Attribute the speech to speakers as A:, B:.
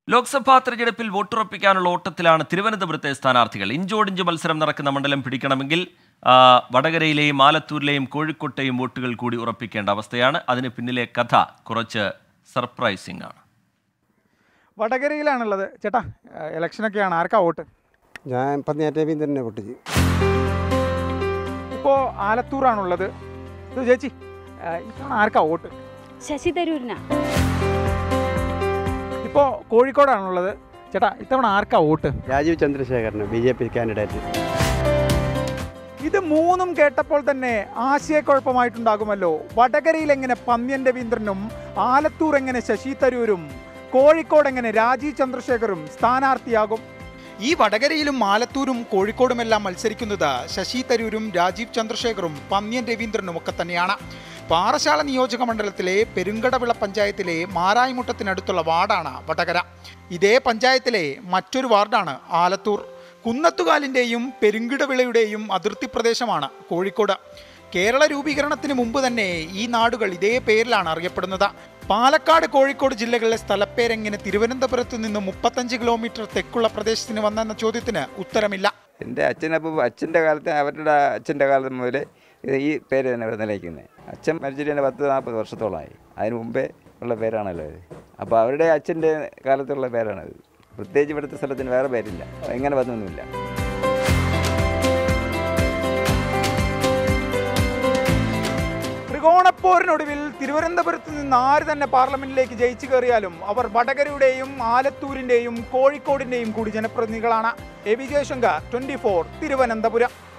A: ലോക്സഭാ തെരഞ്ഞെടുപ്പിൽ വോട്ടുറപ്പിക്കാനുള്ള ഓട്ടത്തിലാണ് തിരുവനന്തപുരത്തെ സ്ഥാനാർത്ഥികൾ ഇഞ്ചോടിഞ്ച് മത്സരം നടക്കുന്ന മണ്ഡലം പിടിക്കണമെങ്കിൽ ആ, വടകരയിലെയും ആലത്തൂരിലെയും കോഴിക്കോട്ടെയും വോട്ടുകൾ കൂടി ഉറപ്പിക്കേണ്ട അവസ്ഥയാണ് അതിന് പിന്നിലെ കഥ കുറച്ച് സർപ്രൈസിംഗ് ആണ്
B: വടകരയിലാണുള്ളത് ചേട്ടാ ഏഹ് ഇലക്ഷനൊക്കെയാണ് ആർക്കാ വോട്ട്
C: ഞാൻ പന്നിയാറ്റ രവീന്ദ്രനെ വോട്ട് ചെയ്യും
B: ഇപ്പോൾ ആലത്തൂറാണുള്ളത് ഇത് ചേച്ചി ഏഹ് ഇത്തവണ ആർക്കാ വോട്ട്
D: ശശി തരൂരിനാ
B: ഇപ്പോൾ കോഴിക്കോടാണുള്ളത് ചേട്ടാ ഇത്തവണ ആർക്കാ വോട്ട്
C: രാജീവ് ചന്ദ്രശേഖരന് ബി ജെ പി കാൻഡിഡേറ്റ്
B: ഇത് മൂന്നും കേട്ടപ്പോൾ തന്നെ ആശയക്കുഴപ്പമായിട്ടുണ്ടാകുമല്ലോ വടകരയിൽ എങ്ങനെ പന്ന്യൻ രവീന്ദ്രനും ആലത്തൂർ എങ്ങനെ ശശി തരൂരും കോഴിക്കോട് എങ്ങനെ രാജീവ് ചന്ദ്രശേഖറും സ്ഥാനാർത്ഥിയാകും
E: ഈ വടകരയിലും ആലത്തൂരും കോഴിക്കോടുമെല്ലാം മത്സരിക്കുന്നത് ശശി തരൂരും രാജീവ് ചന്ദ്രശേഖറും പന്ന്യൻ രവീന്ദ്രനും ഒക്കെ തന്നെയാണ് പാറശാല നിയോജക മണ്ഡലത്തിലെ പെരുങ്കടവിള പഞ്ചായത്തിലെ മാരായിമുട്ടത്തിനടുത്തുള്ള വാർഡാണ് വടകര ഇതേ പഞ്ചായത്തിലെ മറ്റൊരു വാർഡാണ് ആലത്തൂർ കുന്നത്തുകാലിൻ്റെയും പെരുങ്കിടവിളയുടെയും അതിർത്തി പ്രദേശമാണ് കോഴിക്കോട് കേരള രൂപീകരണത്തിന് മുമ്പ് തന്നെ ഈ നാടുകൾ ഇതേ പേരിലാണ് അറിയപ്പെടുന്നത് പാലക്കാട് കോഴിക്കോട് ജില്ലകളിലെ സ്ഥലപ്പേരെങ്ങനെ തിരുവനന്തപുരത്ത് നിന്ന് മുപ്പത്തഞ്ച് കിലോമീറ്റർ തെക്കുള്ള പ്രദേശത്തിന് വന്നെന്ന ചോദ്യത്തിന് ഉത്തരമില്ല
F: എൻ്റെ അച്ഛനപ്പോൾ അച്ഛൻ്റെ കാലത്ത് അവരുടെ അച്ഛൻ്റെ കാലത്ത് മുതൽ ഈ പേര് തന്നെ ഇവിടെ നിലയ്ക്കുന്നത് അച്ഛൻ മരിച്ചിട്ട് തന്നെ പത്ത് നാൽപ്പത് വർഷത്തോളമായി അതിന് മുമ്പേ ഉള്ള പേരാണല്ലോ ഇത് അപ്പോൾ അവരുടെ അച്ഛൻ്റെ കാലത്തുള്ള പേരാണത് പ്രത്യേകിച്ച് ഇവിടുത്തെ സ്ഥലത്തിന് വേറെ പേരില്ല എങ്ങനെ വന്നൊന്നുമില്ല
B: ത്രികോണപ്പോരിനൊടുവിൽ തിരുവനന്തപുരത്ത് നിന്ന് ആര് തന്നെ പാർലമെന്റിലേക്ക് ജയിച്ചു കയറിയാലും അവർ വടകരയുടെയും ആലത്തൂരിന്റെയും കോഴിക്കോടിന്റെയും കൂടി ജനപ്രതിനിധികളാണ് A V Jayashankar twenty Thiruvananthapuram